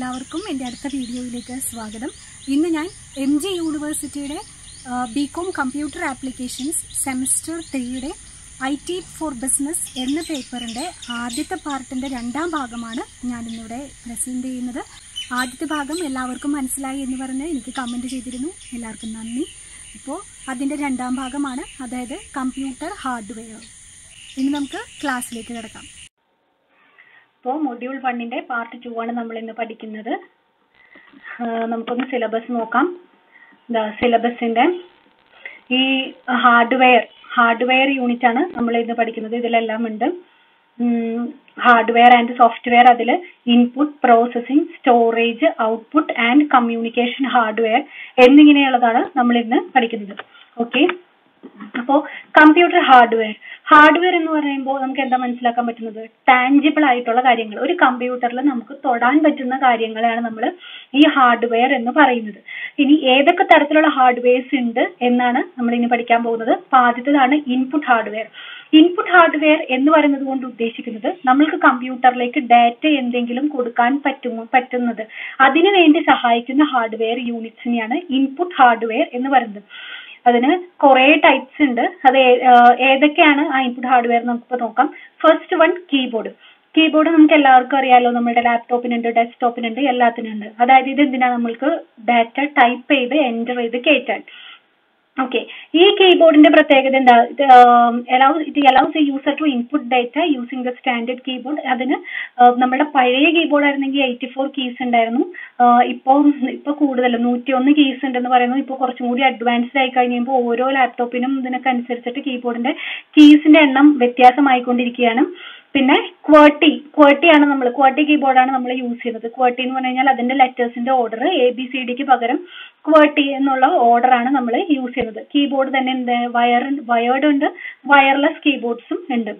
എല്ലാവർക്കും എൻ്റെ അടുത്ത വീഡിയോയിലേക്ക് സ്വാഗതം ഇന്ന് ഞാൻ എം ജി യൂണിവേഴ്സിറ്റിയുടെ B Com computer applications semester ത്രീയുടെ ഐ ടി ഫോർ ബിസിനസ് എന്ന പേപ്പറിൻ്റെ ആദ്യത്തെ പാർട്ടിൻ്റെ രണ്ടാം ഭാഗമാണ് ഞാനിന്നിവിടെ പ്രസൻറ്റ് ചെയ്യുന്നത് ആദ്യത്തെ ഭാഗം എല്ലാവർക്കും മനസ്സിലായി എന്ന് പറഞ്ഞ് എനിക്ക് കമൻറ്റ് ചെയ്തിരുന്നു എല്ലാവർക്കും നന്ദി ഇപ്പോൾ അതിൻ്റെ രണ്ടാം ഭാഗമാണ് അതായത് കമ്പ്യൂട്ടർ ഹാർഡ്വെയർ ഇനി നമുക്ക് ക്ലാസ്സിലേക്ക് കിടക്കാം ഇപ്പോൾ മൊഡ്യൂൾ വണ്ണിന്റെ പാർട്ട് ടു ആണ് നമ്മൾ ഇന്ന് പഠിക്കുന്നത് ആഹ് നമുക്കൊന്ന് സിലബസ് നോക്കാം സിലബസിന്റെ ഈ ഹാർഡ്വെയർ ഹാർഡ്വെയർ യൂണിറ്റ് ആണ് നമ്മൾ ഇന്ന് പഠിക്കുന്നത് ഇതിലെല്ലാം ഉണ്ട് ഹാർഡ്വെയർ ആൻഡ് സോഫ്റ്റ്വെയർ അതിൽ input processing storage output and communication hardware എന്നിങ്ങനെയുള്ളതാണ് നമ്മൾ ഇന്ന് പഠിക്കുന്നത് ഓക്കെ അപ്പോൾ കമ്പ്യൂട്ടർ ഹാർഡ്വെയർ ഹാർഡ്വെയർ എന്ന് പറയുമ്പോൾ നമുക്ക് എന്താ മനസ്സിലാക്കാൻ പറ്റുന്നത് ടാഞ്ചിബിൾ ആയിട്ടുള്ള കാര്യങ്ങൾ ഒരു കമ്പ്യൂട്ടറിൽ നമുക്ക് തൊടാൻ പറ്റുന്ന കാര്യങ്ങളാണ് നമ്മൾ ഈ ഹാർഡ്വെയർ എന്ന് പറയുന്നത് ഇനി ഏതൊക്കെ തരത്തിലുള്ള ഹാർഡ്വെയർസ് ഉണ്ട് എന്നാണ് നമ്മൾ ഇനി പഠിക്കാൻ പോകുന്നത് അപ്പോൾ ആദ്യത്തേതാണ് ഇൻപുട്ട് ഹാർഡ്വെയർ ഇൻപുട്ട് ഹാർഡ്വെയർ എന്ന് പറയുന്നത് കൊണ്ട് ഉദ്ദേശിക്കുന്നത് നമ്മൾക്ക് കമ്പ്യൂട്ടറിലേക്ക് ഡാറ്റ എന്തെങ്കിലും കൊടുക്കാൻ പറ്റുമോ പറ്റുന്നത് അതിനു വേണ്ടി സഹായിക്കുന്ന ഹാർഡ്വെയർ യൂണിറ്റ്സിനെയാണ് ഇൻപുട്ട് ഹാർഡ്വെയർ എന്ന് പറയുന്നത് അതിന് കുറെ ടൈപ്സ് ഉണ്ട് അത് ഏതൊക്കെയാണ് ആ ഇൻപുട്ട് ഹാർഡ്വെയർ നമുക്ക് നോക്കാം ഫസ്റ്റ് വൺ കീബോർഡ് കീബോർഡ് നമുക്ക് എല്ലാവർക്കും അറിയാലോ നമ്മുടെ ലാപ്ടോപ്പിനുണ്ട് ഡെസ്ക്ടോപ്പിനുണ്ട് എല്ലാത്തിനുണ്ട് അതായത് ഇത് എന്തിനാ നമ്മൾക്ക് ഡാറ്റ ടൈപ്പ് ചെയ്ത് എൻ്റർ ചെയ്ത് കയറ്റാൻ ഓക്കെ ഈ കീബോർഡിന്റെ പ്രത്യേകത എന്താ it allows a user to input data using the standard keyboard അതിന് നമ്മുടെ പഴയ കീബോർഡ് ആയിരുന്നെങ്കിൽ എയ്റ്റി ഫോർ കീസ് ഉണ്ടായിരുന്നു ഇപ്പോൾ ഇപ്പോൾ കൂടുതൽ നൂറ്റി ഒന്ന് കീസ് ഉണ്ടെന്ന് പറയുന്നു ഇപ്പോൾ കുറച്ചും കൂടി അഡ്വാൻസ്ഡ് ആയി കഴിയുമ്പോൾ ഓരോ ലാപ്ടോപ്പിനും ഇതിനൊക്കെ അനുസരിച്ചിട്ട് കീബോർഡിന്റെ കീസിന്റെ എണ്ണം വ്യത്യാസമായിക്കൊണ്ടിരിക്കുകയാണ് പിന്നെ ക്വേർട്ടി ക്വേർട്ടി ആണ് നമ്മൾ ക്വേർട്ടി കീബോർഡാണ് നമ്മൾ യൂസ് ചെയ്യുന്നത് ക്വേർട്ടി എന്ന് പറഞ്ഞു കഴിഞ്ഞാൽ അതിന്റെ ലെറ്റേഴ്സിന്റെ ഓർഡർ എ ബി സി ഡിക്ക് പകരം ക്വേർട്ടി എന്നുള്ള ഓർഡർ ആണ് നമ്മൾ യൂസ് ചെയ്യുന്നത് കീബോർഡ് തന്നെ ഉണ്ട് വയർ വയേർഡ് ഉണ്ട് വയർലെസ് കീബോർഡ്സും ഉണ്ട്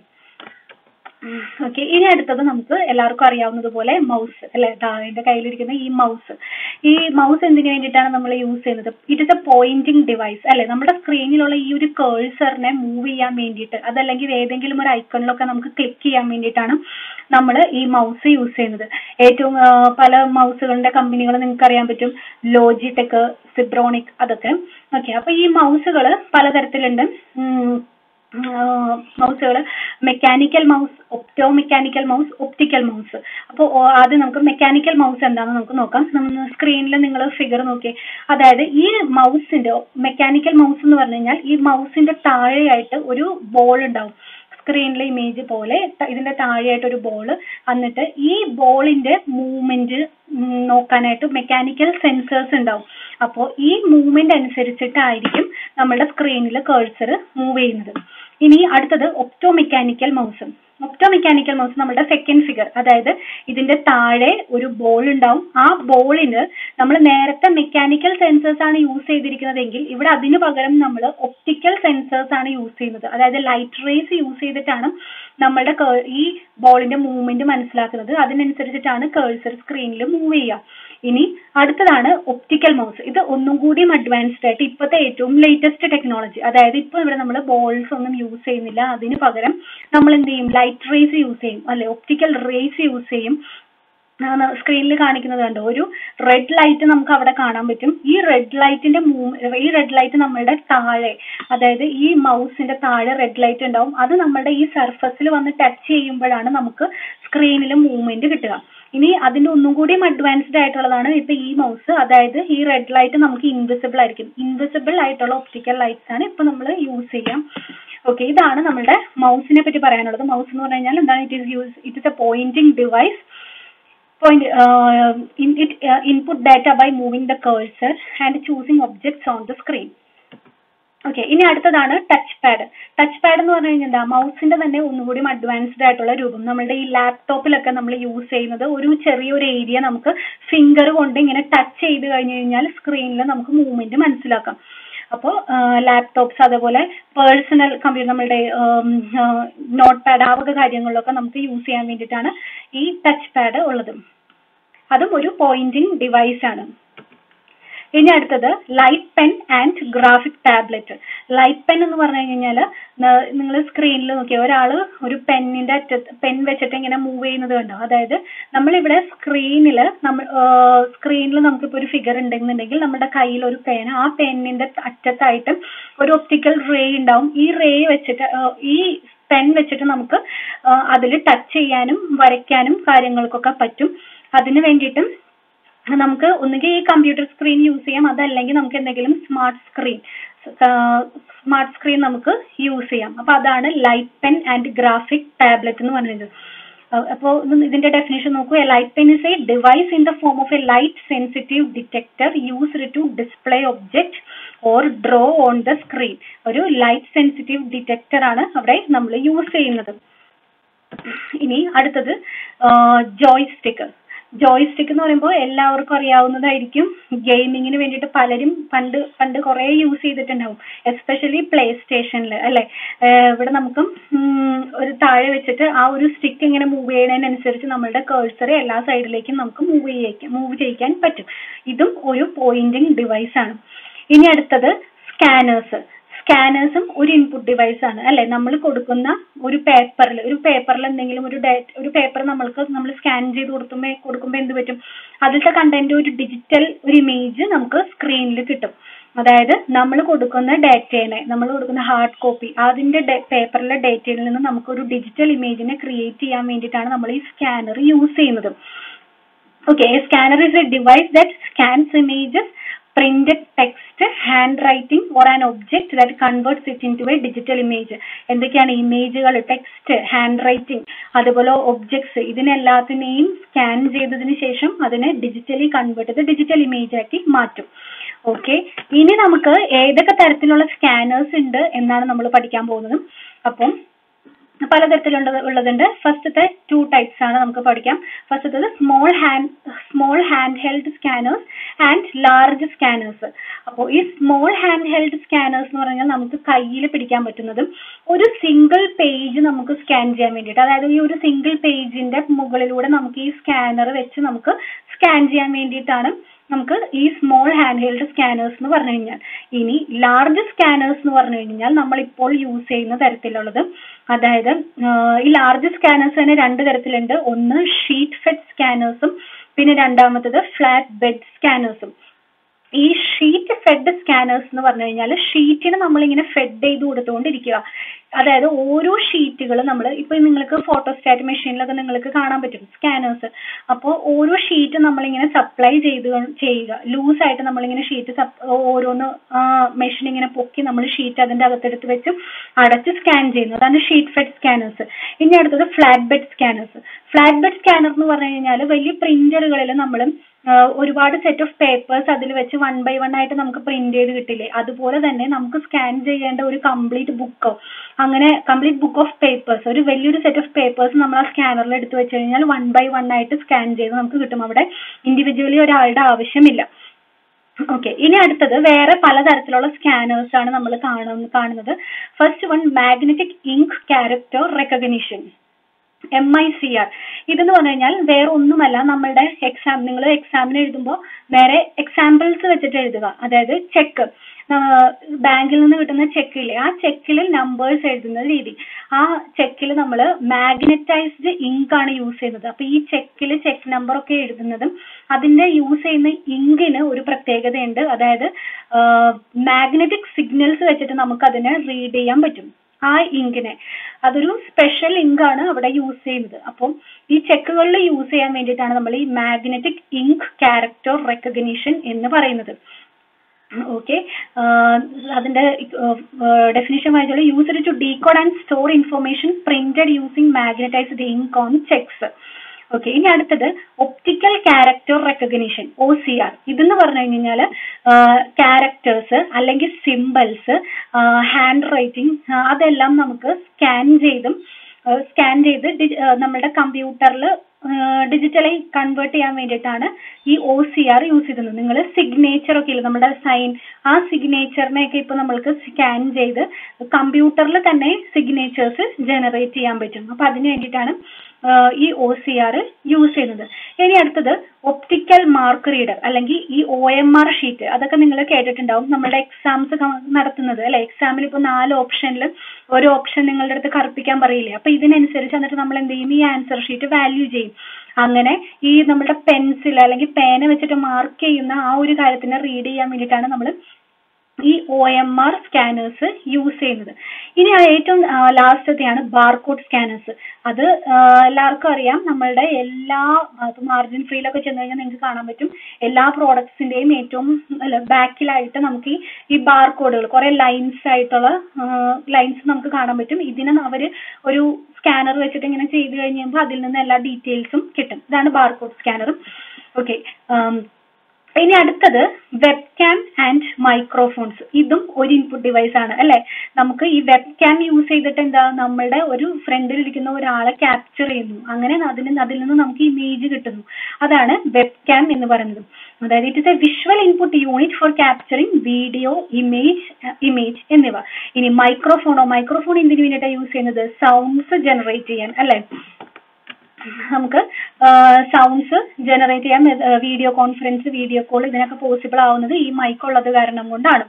ഓക്കെ ഇനി അടുത്തത് നമുക്ക് എല്ലാവർക്കും അറിയാവുന്നതുപോലെ മൗസ് അല്ലെ എന്റെ കയ്യിലിരിക്കുന്ന ഈ മൗസ് ഈ മൗസ് എന്തിനു വേണ്ടിയിട്ടാണ് നമ്മൾ യൂസ് ചെയ്യുന്നത് it is a pointing device അല്ലെ നമ്മുടെ സ്ക്രീനിലുള്ള ഈ ഒരു കേഴ്സറിനെ മൂവ് ചെയ്യാൻ വേണ്ടിയിട്ട് അതല്ലെങ്കിൽ ഏതെങ്കിലും ഒരു ഐക്കണിലൊക്കെ നമുക്ക് ക്ലിക്ക് ചെയ്യാൻ വേണ്ടിയിട്ടാണ് നമ്മൾ ഈ മൗസ് യൂസ് ചെയ്യുന്നത് ഏറ്റവും പല മൗസുകളുടെ കമ്പനികൾ നിങ്ങൾക്ക് അറിയാൻ പറ്റും ലോജിടെക് സിബ്രോണിക് അതൊക്കെ ഓക്കെ അപ്പൊ ഈ മൗസുകൾ പലതരത്തിലുണ്ട് മൗസുകൾ mechanical mouse opto mechanical mouse optical mouse അപ്പോൾ ആദ്യം നമുക്ക് മെക്കാനിക്കൽ മൗസ് എന്താണെന്ന് നമുക്ക് നോക്കാം സ്ക്രീനിൽ നിങ്ങൾ ഫിഗർ നോക്കിയേ അതായത് ഈ മൗസിന്റെ മെക്കാനിക്കൽ മൗസ് എന്ന് പറഞ്ഞു കഴിഞ്ഞാൽ ഈ മൗസിന്റെ താഴെയായിട്ട് ഒരു ബോൾ ഉണ്ടാവും സ്ക്രീനിലെ ഇമേജ് പോലെ ഇതിന്റെ താഴെയായിട്ട് ഒരു ബോൾ എന്നിട്ട് ഈ ബോളിന്റെ മൂവ്മെന്റ് നോക്കാനായിട്ട് മെക്കാനിക്കൽ സെൻസേഴ്സ് ഉണ്ടാവും അപ്പോൾ ഈ മൂവ്മെന്റ് അനുസരിച്ചിട്ടായിരിക്കും നമ്മുടെ സ്ക്രീനിൽ കേഴ്സർ മൂവ് ചെയ്യുന്നത് ഇനി അടുത്തത് opto mechanical mouse opto mechanical mouse നമ്മുടെ സെക്കൻഡ് ഫിഗർ അതായത് ഇതിന്റെ താഴെ ഒരു ബോൾ ഉണ്ടാവും ആ ബോളിന് നമ്മൾ നേരത്തെ മെക്കാനിക്കൽ സെൻസേഴ്സ് ആണ് യൂസ് ചെയ്തിരിക്കുന്നതെങ്കിൽ ഇവിടെ അതിനു പകരം നമ്മൾ ഒപ്റ്റിക്കൽ സെൻസേഴ്സ് ആണ് യൂസ് ചെയ്യുന്നത് അതായത് ലൈറ്റ് റേസ് യൂസ് ചെയ്തിട്ടാണ് നമ്മളുടെ ഈ ബോളിന്റെ മൂവ്മെന്റ് മനസ്സിലാക്കുന്നത് അതിനനുസരിച്ചിട്ടാണ് കേഴ്സർ സ്ക്രീനിൽ മൂവ് ചെയ്യുക ഇനി അടുത്തതാണ് ഒപ്റ്റിക്കൽ മൗസ് ഇത് ഒന്നും കൂടിയും അഡ്വാൻസ്ഡ് ആയിട്ട് ഇപ്പോഴത്തെ ഏറ്റവും ലേറ്റസ്റ്റ് ടെക്നോളജി അതായത് ഇപ്പോൾ ഇവിടെ നമ്മൾ ബോൾസ് ഒന്നും യൂസ് ചെയ്യുന്നില്ല അതിന് പകരം നമ്മൾ എന്ത് ചെയ്യും ലൈറ്റ് റേസ് യൂസ് ചെയ്യും അല്ലെ ഒപ്റ്റിക്കൽ റേസ് യൂസ് ചെയ്യും സ്ക്രീനിൽ കാണിക്കുന്നത് കണ്ടോ ഒരു റെഡ് ലൈറ്റ് നമുക്ക് അവിടെ കാണാൻ പറ്റും ഈ റെഡ് ലൈറ്റിന്റെ ഈ റെഡ് ലൈറ്റ് നമ്മളുടെ താഴെ അതായത് ഈ മൗസിന്റെ താഴെ റെഡ് ലൈറ്റ് ഉണ്ടാവും അത് നമ്മുടെ ഈ സർഫസിൽ വന്ന് ടച്ച് ചെയ്യുമ്പോഴാണ് നമുക്ക് സ്ക്രീനിൽ മൂവ്മെന്റ് കിട്ടുക ഇനി അതിന്റെ ഒന്നും കൂടിയും അഡ്വാൻസ്ഡ് ആയിട്ടുള്ളതാണ് ഇപ്പൊ ഈ മൗസ് അതായത് ഈ റെഡ് ലൈറ്റ് നമുക്ക് ഇൻവിസിബിൾ ആയിരിക്കും ഇൻവിസിബിൾ ആയിട്ടുള്ള ഒപ്റ്റിക്കൽ ലൈറ്റ്സ് ആണ് ഇപ്പൊ നമ്മൾ യൂസ് ചെയ്യാം ഓക്കെ ഇതാണ് നമ്മുടെ മൗസിനെ പറ്റി പറയാനുള്ളത് മൗസ് എന്ന് പറഞ്ഞു കഴിഞ്ഞാൽ എന്താണ് it is use it is a pointing device point uh, in it uh, input data by moving the cursor and choosing objects on the screen okay ഇനി അടുത്തതാണ് ടച്ച് പാഡ് ടച്ച് പാഡ് എന്ന് പറഞ്ഞു കഴിഞ്ഞാൽ എന്താ മൗസിന്റെ തന്നെ ഒന്നുകൂടി അഡ്വാൻസ്ഡ് ആയിട്ടുള്ള രൂപം നമ്മുടെ ഈ ലാപ്ടോപ്പിലൊക്കെ നമ്മൾ യൂസ് ചെയ്യുന്നത് ഒരു ചെറിയൊരു ഏരിയ നമുക്ക് ഫിംഗർ കൊണ്ട് ഇങ്ങനെ ടച്ച് ചെയ്ത് കഴിഞ്ഞു കഴിഞ്ഞാൽ സ്ക്രീനിൽ നമുക്ക് മൂവ്മെന്റ് മനസ്സിലാക്കാം അപ്പോൾ ലാപ്ടോപ്സ് അതേപോലെ പേഴ്സണൽ കമ്പ്യൂട്ടർ നമ്മളുടെ നോട്ട് പാഡ് ആ വക കാര്യങ്ങളിലൊക്കെ നമുക്ക് യൂസ് ചെയ്യാൻ വേണ്ടിയിട്ടാണ് ഈ ടച്ച് പാഡ് ഉള്ളത് അതും ഒരു പോയിന്റിംഗ് ഡിവൈസ് ആണ് ഇനി അടുത്തത് light pen and graphic tablet light pen എന്ന് പറഞ്ഞു കഴിഞ്ഞാൽ നിങ്ങൾ സ്ക്രീനിൽ നോക്കിയ ഒരാൾ ഒരു പെന്നിന്റെ അറ്റത്ത് പെൻ വെച്ചിട്ട് ഇങ്ങനെ മൂവ് ചെയ്യുന്നത് കണ്ടോ അതായത് നമ്മളിവിടെ സ്ക്രീനിൽ നമ്മൾ സ്ക്രീനിൽ നമുക്കിപ്പോൾ ഒരു ഫിഗർ ഉണ്ടെന്നുണ്ടെങ്കിൽ നമ്മുടെ കയ്യിൽ ഒരു പേന ആ പെന്നിന്റെ അറ്റത്തായിട്ട് ഒരു ഒപ്റ്റിക്കൽ റേ ഉണ്ടാവും ഈ റേ വെച്ചിട്ട് ഈ പെൻ വെച്ചിട്ട് നമുക്ക് അതിൽ ടച്ച് ചെയ്യാനും വരയ്ക്കാനും കാര്യങ്ങൾക്കൊക്കെ പറ്റും അതിന് വേണ്ടിയിട്ടും നമുക്ക് ഒന്നുകിൽ ഈ കമ്പ്യൂട്ടർ സ്ക്രീൻ യൂസ് ചെയ്യാം അതല്ലെങ്കിൽ നമുക്ക് എന്തെങ്കിലും സ്മാർട്ട് സ്ക്രീൻ സ്മാർട്ട് സ്ക്രീൻ നമുക്ക് യൂസ് ചെയ്യാം അപ്പൊ അതാണ് light pen and graphic tablet എന്ന് പറയുന്നത് അപ്പോൾ ഇതിന്റെ ഡെഫിനേഷൻ നോക്കൂ a light pen is a device in the form of a light sensitive detector used to display object or draw on the screen ഒരു ലൈറ്റ് സെൻസിറ്റീവ് ഡിറ്റക്ടർ ആണ് അവിടെ നമ്മൾ use ചെയ്യുന്നത് ഇനി അടുത്തത് ജോയ്സ്റ്റിക്ക് ജോയ്സ്റ്റിക് എന്ന് പറയുമ്പോൾ എല്ലാവർക്കും അറിയാവുന്നതായിരിക്കും ഗെയിമിങ്ങിന് വേണ്ടിയിട്ട് പലരും പണ്ട് പണ്ട് കുറെ യൂസ് ചെയ്തിട്ടുണ്ടാവും എസ്പെഷ്യലി പ്ലേ സ്റ്റേഷനിൽ അല്ലെ ഇവിടെ നമുക്കും ഒരു താഴെ വെച്ചിട്ട് ആ ഒരു സ്റ്റിക്ക് ഇങ്ങനെ മൂവ് ചെയ്യുന്നതിനനുസരിച്ച് നമ്മളുടെ കേഴ്സർ എല്ലാ സൈഡിലേക്കും നമുക്ക് മൂവ് ചെയ്യിക്കാൻ മൂവ് ചെയ്യിക്കാൻ പറ്റും ഇതും ഒരു പോയിന്റിംഗ് ഡിവൈസ് ആണ് ഇനി അടുത്തത് സ്കാനേഴ്സ് സ്കാനേഴ്സും ഒരു ഇൻപുട്ട് ഡിവൈസ് ആണ് അല്ലെ നമ്മൾ കൊടുക്കുന്ന ഒരു പേപ്പറിൽ ഒരു പേപ്പറിൽ എന്തെങ്കിലും ഒരു ഡേറ്റ് ഒരു പേപ്പർ നമ്മൾക്ക് നമ്മൾ സ്കാൻ ചെയ്ത് കൊടുക്കുമ്പോൾ കൊടുക്കുമ്പോൾ എന്ത് പറ്റും അതിലത്തെ കണ്ടന്റ് ഒരു ഡിജിറ്റൽ ഒരു ഇമേജ് നമുക്ക് സ്ക്രീനിൽ കിട്ടും അതായത് നമ്മൾ കൊടുക്കുന്ന ഡേറ്റയെ നമ്മൾ കൊടുക്കുന്ന ഹാർഡ് കോപ്പി അതിന്റെ പേപ്പറിലെ ഡേറ്റയിൽ നിന്ന് നമുക്കൊരു ഡിജിറ്റൽ ഇമേജിനെ ക്രിയേറ്റ് ചെയ്യാൻ വേണ്ടിയിട്ടാണ് നമ്മൾ ഈ സ്കാനർ യൂസ് ചെയ്യുന്നത് okay scanner is a device that scans images printed text, handwriting or an object that converts it into a digital image. എന്തൊക്കെയാണ് ഇമേജുകൾ ടെക്സ്റ്റ് ഹാൻഡ് റൈറ്റിംഗ് അതുപോലെ ഒബ്ജക്ട്സ് ഇതിനെല്ലാത്തിനെയും സ്കാൻ ചെയ്തതിന് ശേഷം അതിനെ ഡിജിറ്റലി കൺവേർട്ട് ചെയ്ത് ഡിജിറ്റൽ ഇമേജ് ആക്കി മാറ്റും ഓക്കെ ഇനി നമുക്ക് ഏതൊക്കെ തരത്തിലുള്ള സ്കാനേഴ്സ് ഉണ്ട് എന്നാണ് നമ്മൾ പഠിക്കാൻ പോകുന്നത് അപ്പം പലതരത്തിലുള്ള ഉള്ളതുണ്ട് ഫസ്റ്റത്തെ ടു ടൈപ്സ് ആണ് നമുക്ക് പഠിക്കാം ഫസ്റ്റത്തത് small hand small hand held scanners and large scanners അപ്പോൾ ഈ സ്മോൾ ഹാൻഡ് ഹെൽഡ് സ്കാനേഴ്സ് എന്ന് പറഞ്ഞാൽ നമുക്ക് കയ്യിൽ പിടിക്കാൻ പറ്റുന്നതും ഒരു സിംഗിൾ പേജ് നമുക്ക് സ്കാൻ ചെയ്യാൻ വേണ്ടിയിട്ട് അതായത് ഈ ഒരു സിംഗിൾ പേജിന്റെ മുകളിലൂടെ നമുക്ക് ഈ സ്കാനർ വെച്ച് നമുക്ക് സ്കാൻ ചെയ്യാൻ വേണ്ടിയിട്ടാണ് നമുക്ക് ഈ സ്മോൾ ഹാൻഡ് ഹെൽഡ് സ്കാനേഴ്സ് എന്ന് പറഞ്ഞു കഴിഞ്ഞാൽ ഇനി ലാർജ് സ്കാനേഴ്സ് എന്ന് പറഞ്ഞു കഴിഞ്ഞാൽ നമ്മൾ ഇപ്പോൾ യൂസ് ചെയ്യുന്ന തരത്തിലുള്ളത് അതായത് ഈ ലാർജ് സ്കാനേഴ്സ് തന്നെ രണ്ട് തരത്തിലുണ്ട് ഒന്ന് ഷീറ്റ് ഫെഡ് സ്കാനേഴ്സും പിന്നെ രണ്ടാമത്തത് ഫ്ലാറ്റ് ബെഡ് സ്കാനേഴ്സും ഈ ഷീറ്റ് ഫെഡ് സ്കാനേഴ്സ് എന്ന് പറഞ്ഞു കഴിഞ്ഞാൽ ഷീറ്റിന് നമ്മളിങ്ങനെ ഫെഡ് ചെയ്ത് കൊടുത്തുകൊണ്ടിരിക്കുക അതായത് ഓരോ ഷീറ്റുകൾ നമ്മൾ ഇപ്പൊ നിങ്ങൾക്ക് ഫോട്ടോസ്റ്റാറ്റ് മെഷീനിലൊക്കെ നിങ്ങൾക്ക് കാണാൻ പറ്റും സ്കാനേഴ്സ് അപ്പോൾ ഓരോ ഷീറ്റ് നമ്മളിങ്ങനെ സപ്ലൈ ചെയ്ത് ചെയ്യുക ലൂസായിട്ട് നമ്മളിങ്ങനെ ഷീറ്റ് ഓരോന്ന് മെഷീൻ ഇങ്ങനെ പൊക്കി നമ്മൾ ഷീറ്റ് അതിന്റെ അകത്തെടുത്ത് വെച്ച് അടച്ച് സ്കാൻ ചെയ്യുന്നു അതാണ് ഷീറ്റ് ഫെഡ് സ്കാനേഴ്സ് ഇനി അടുത്തത് flatbed scanners flatbed scanner എന്ന് പറഞ്ഞു കഴിഞ്ഞാൽ വലിയ പ്രിന്ററുകളിൽ നമ്മൾ ഒരുപാട് സെറ്റ് ഓഫ് പേപ്പേഴ്സ് അതിൽ വെച്ച് വൺ ബൈ വൺ ആയിട്ട് നമുക്ക് പ്രിന്റ് ചെയ്ത് കിട്ടില്ലേ അതുപോലെ തന്നെ നമുക്ക് സ്കാൻ ചെയ്യേണ്ട ഒരു കംപ്ലീറ്റ് ബുക്കോ അങ്ങനെ കംപ്ലീറ്റ് ബുക്ക് ഓഫ് പേപ്പേഴ്സ് ഒരു വലിയൊരു സെറ്റ് ഓഫ് പേപ്പേഴ്സ് നമ്മൾ ആ സ്കാനറിൽ എടുത്തു വെച്ച് കഴിഞ്ഞാൽ വൺ ബൈ വൺ ആയിട്ട് സ്കാൻ ചെയ്ത് നമുക്ക് കിട്ടും അവിടെ ഇൻഡിവിജ്വലി ഒരാളുടെ ആവശ്യമില്ല ഓക്കെ ഇനി അടുത്തത് വേറെ പലതരത്തിലുള്ള സ്കാനേഴ്സ് ആണ് നമ്മൾ കാണുന്നത് first one magnetic ink character recognition M I C R ഇതെന്ന് പറഞ്ഞു കഴിഞ്ഞാൽ വേറെ ഒന്നുമല്ല നമ്മളുടെ എക്സാം നിങ്ങൾ എക്സാമിന് എഴുതുമ്പോൾ നേരെ എക്സാമ്പിൾസ് വെച്ചിട്ട് എഴുതുക അതായത് ചെക്ക് ബാങ്കിൽ നിന്ന് കിട്ടുന്ന ചെക്കില്ലേ ആ ചെക്കിൽ നമ്പേഴ്സ് എഴുതുന്ന രീതി ആ ചെക്കിൽ നമ്മൾ മാഗ്നറ്റൈസ്ഡ് ഇങ്ക് ആണ് യൂസ് ചെയ്യുന്നത് അപ്പൊ ഈ ചെക്കിൽ ചെക്ക് നമ്പർ ഒക്കെ എഴുതുന്നതും അതിന്റെ യൂസ് ചെയ്യുന്ന ഇങ്കിന് ഒരു പ്രത്യേകതയുണ്ട് അതായത് മാഗ്നറ്റിക് സിഗ്നൽസ് വെച്ചിട്ട് നമുക്ക് അതിനെ റീഡ് ചെയ്യാൻ പറ്റും ആ ഇങ്കിനെ അതൊരു സ്പെഷ്യൽ ഇങ്ക് ആണ് അവിടെ യൂസ് ചെയ്യുന്നത് അപ്പം ഈ ചെക്കുകളിൽ യൂസ് ചെയ്യാൻ വേണ്ടിയിട്ടാണ് നമ്മൾ ഈ മാഗ്നറ്റിക് ഇങ്ക് ക്യാരക്ടർ റെക്കഗ്നിഷൻ എന്ന് പറയുന്നത് ഓക്കെ അതിന്റെ ഡെഫിനിഷൻ വായിച്ചോളൂ used to decode and store information printed using magnetized ink on cheques okay ഇനി അടുത്തത് optical character recognition O C R ഇതെന്ന് പറഞ്ഞു കഴിഞ്ഞാൽ ക്യാരക്ടേഴ്സ് അല്ലെങ്കിൽ സിമ്പിൾസ് ഹാൻഡ് റൈറ്റിംഗ് അതെല്ലാം നമുക്ക് സ്കാൻ ചെയ്തും സ്കാൻ ചെയ്ത് നമ്മുടെ കമ്പ്യൂട്ടറിൽ ഡിജിറ്റലി കൺവേർട്ട് ചെയ്യാൻ വേണ്ടിയിട്ടാണ് ഈ ഒ സി ആർ യൂസ് ചെയ്യുന്നത് നിങ്ങൾ സിഗ്നേച്ചർ ഒക്കെ ഇല്ല നമ്മുടെ സൈൻ ആ സിഗ്നേച്ചറിനെയൊക്കെ ഇപ്പൊ നമ്മൾക്ക് സ്കാൻ ചെയ്ത് കമ്പ്യൂട്ടറിൽ തന്നെ സിഗ്നേച്ചേഴ്സ് ജനറേറ്റ് ചെയ്യാൻ പറ്റും അപ്പൊ അതിന് വേണ്ടിയിട്ടാണ് ഈ ഒ സി ആർ യൂസ് ചെയ്യുന്നത് ഇനി അടുത്തത് ഒപ്റ്റിക്കൽ മാർക്ക് റീഡർ അല്ലെങ്കിൽ ഈ ഒ എം ആർ ഷീറ്റ് അതൊക്കെ നിങ്ങൾ കേട്ടിട്ടുണ്ടാവും നമ്മുടെ എക്സാംസ് നടത്തുന്നത് അല്ലെ എക്സാമിൽ ഇപ്പോൾ നാല് ഓപ്ഷനിൽ ഒരു ഓപ്ഷൻ നിങ്ങളുടെ അടുത്ത് കറുപ്പിക്കാൻ പറയില്ലേ അപ്പൊ ഇതിനനുസരിച്ച് എന്നിട്ട് നമ്മൾ എന്ത് ചെയ്യും ഈ ആൻസർ ഷീറ്റ് വാല്യൂ ചെയ്യും അങ്ങനെ ഈ നമ്മുടെ പെൻസിൽ അല്ലെങ്കിൽ പേന വെച്ചിട്ട് മാർക്ക് ചെയ്യുന്ന ആ ഒരു കാര്യത്തിനെ റീഡ് ചെയ്യാൻ വേണ്ടിയിട്ടാണ് നമ്മൾ ഈ O M R scanners use ചെയ്യുന്നത് ഇനി ആ ഏറ്റവും ലാസ്റ്റത്തെയാണ് ബാർകോഡ് സ്കാനേഴ്സ് അത് എല്ലാവർക്കും അറിയാം നമ്മളുടെ എല്ലാ മാർജിൻ ഫ്രീയിലൊക്കെ ചെന്ന് കഴിഞ്ഞാൽ നിങ്ങൾക്ക് കാണാൻ പറ്റും എല്ലാ പ്രോഡക്ട്സിന്റെയും ഏറ്റവും അല്ല ബാക്കിലായിട്ട് നമുക്ക് ഈ ഈ ബാർകോഡുകൾ കുറെ ലൈൻസ് ആയിട്ടുള്ള ലൈൻസ് നമുക്ക് കാണാൻ പറ്റും ഇതിന് അവർ ഒരു സ്കാനർ വെച്ചിട്ട് ഇങ്ങനെ ചെയ്ത് കഴിയുമ്പോൾ അതിൽ നിന്ന് എല്ലാ ഡീറ്റെയിൽസും കിട്ടും ഇതാണ് ബാർകോഡ് സ്കാനറും ഓക്കെ ഇനി അടുത്തത് വെബ് ക്യാം ആൻഡ് മൈക്രോഫോൺസ് ഇതും ഒരു ഇൻപുട്ട് ഡിവൈസ് ആണ് അല്ലെ നമുക്ക് ഈ വെബ് ക്യാം യൂസ് ചെയ്തിട്ട് എന്താ നമ്മളുടെ ഒരു ഫ്രണ്ടിൽ ഇരിക്കുന്ന ഒരാളെ ക്യാപ്ചർ ചെയ്യുന്നു അങ്ങനെ അതിന് അതിൽ നിന്ന് നമുക്ക് ഇമേജ് കിട്ടുന്നു അതാണ് വെബ് ക്യാം എന്ന് പറയുന്നത് അതായത് it is a visual input unit for capturing video image image എന്നിവ ഇനി മൈക്രോഫോണോ മൈക്രോഫോൺ എന്തിനു വേണ്ടിയിട്ടാണ് യൂസ് ചെയ്യുന്നത് സൗണ്ട്സ് ജനറേറ്റ് ചെയ്യാൻ അല്ലെ നമുക്ക് സൗണ്ട്സ് ജനറേറ്റ് ചെയ്യാൻ വീഡിയോ കോൺഫറൻസ് വീഡിയോ കോൾ ഇതിനൊക്കെ പോസിബിൾ ആവുന്നത് ഈ മൈക്ക് ഉള്ളത് കാരണം കൊണ്ടാണ്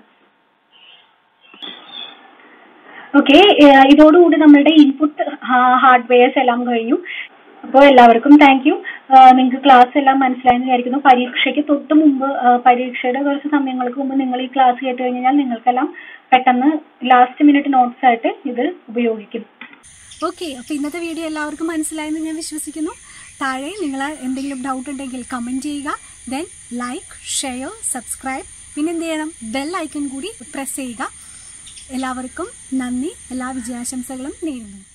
ഓക്കെ ഇതോടുകൂടി നമ്മളുടെ ഇൻപുട്ട് ഹാർഡ്വെയർസ് എല്ലാം കഴിഞ്ഞു അപ്പോൾ എല്ലാവർക്കും താങ്ക് യു നിങ്ങൾക്ക് ക്ലാസ് എല്ലാം മനസ്സിലായെന്ന് വിചാരിക്കുന്നു പരീക്ഷയ്ക്ക് തൊട്ട് മുമ്പ് പരീക്ഷയുടെ കുറച്ച് സമയങ്ങൾക്ക് മുമ്പ് നിങ്ങൾ ഈ ക്ലാസ് കേട്ട് കഴിഞ്ഞാൽ നിങ്ങൾക്കെല്ലാം പെട്ടെന്ന് ലാസ്റ്റ് മിനിറ്റ് നോട്ട്സ് ആയിട്ട് ഇത് ഉപയോഗിക്കും ഓക്കെ അപ്പോൾ ഇന്നത്തെ വീഡിയോ എല്ലാവർക്കും മനസ്സിലായെന്ന് ഞാൻ വിശ്വസിക്കുന്നു താഴെ നിങ്ങൾ എന്തെങ്കിലും ഡൗട്ട് ഉണ്ടെങ്കിൽ കമൻറ്റ് ചെയ്യുക ദെൻ ലൈക്ക് ഷെയർ സബ്സ്ക്രൈബ് പിന്നെ എന്ത് ചെയ്യണം ബെൽ ഐക്കൺ കൂടി പ്രസ് ചെയ്യുക എല്ലാവർക്കും നന്ദി എല്ലാ വിജയാശംസകളും നേരുന്നു